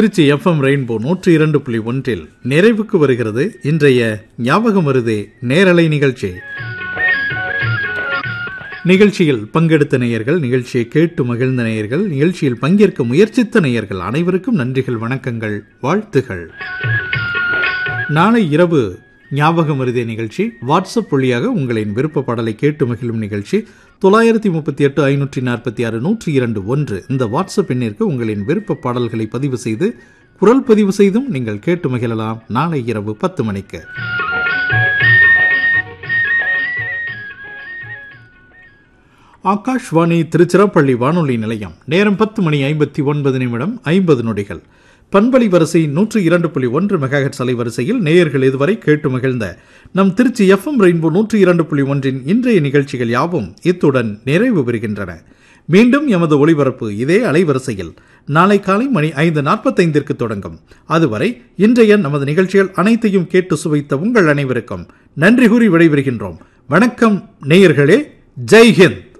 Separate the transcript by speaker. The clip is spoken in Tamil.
Speaker 1: திருச்சி எஃப்எம் ரெயின்போ நூற்றி இரண்டு புள்ளி ஒன்றில் நிறைவுக்கு வருகிறது இன்றைய ஞாபகம் வருதே நேரலை நிகழ்ச்சி நிகழ்ச்சியில் பங்கெடுத்த நேயர்கள் நிகழ்ச்சியை கேட்டு மகிழ்ந்த நேயர்கள் நிகழ்ச்சியில் பங்கேற்க முயற்சித்த நேயர்கள் அனைவருக்கும் நன்றிகள் வணக்கங்கள் வாழ்த்துகள் நாளை இரவு ஞாபகம் வருதே நிகழ்ச்சி வாட்ஸ்அப் வழியாக உங்களின் விருப்ப பாடலை கேட்டு மகிழும் நிகழ்ச்சி தொள்ளாயிரத்தி முப்பத்தி எட்டு ஐநூற்றி நாற்பத்தி ஆறு நூற்றி இரண்டு ஒன்று இந்த வாட்ஸ்அப் எண்ணிற்கு உங்களின் விருப்ப பாடல்களை பதிவு செய்து குரல் பதிவு செய்தும் நீங்கள் கேட்டு மகிழலாம் நாளை இரவு பத்து மணிக்கு ஆகாஷ்வாணி திருச்சிராப்பள்ளி வானொலி நிலையம் நேரம் பத்து மணி ஐம்பத்தி ஒன்பது நிமிடம் ஐம்பது நொடிகள் பண்பலை வரிசை நூற்று இரண்டு புள்ளி ஒன்று மெகாஹெட்ஸ் அலைவரிசையில் நேயர்கள் இதுவரை கேட்டு மகிழ்ந்த நம் திருச்சி எஃப்எம் ரெயின்போ நூற்று இரண்டு புள்ளி ஒன்றின் இன்றைய நிகழ்ச்சிகள் யாவும் இத்துடன் நிறைவு பெறுகின்றன மீண்டும் எமது ஒளிபரப்பு இதே அலைவரிசையில் நாளை காலை மணி ஐந்து நாற்பத்தைந்திற்கு தொடங்கும் அதுவரை இன்றைய நமது நிகழ்ச்சிகள் அனைத்தையும் கேட்டு சுவைத்த உங்கள் அனைவருக்கும் நன்றி கூறி விடைபெறுகின்றோம் வணக்கம் நேயர்களே ஜெய் ஹிந்த்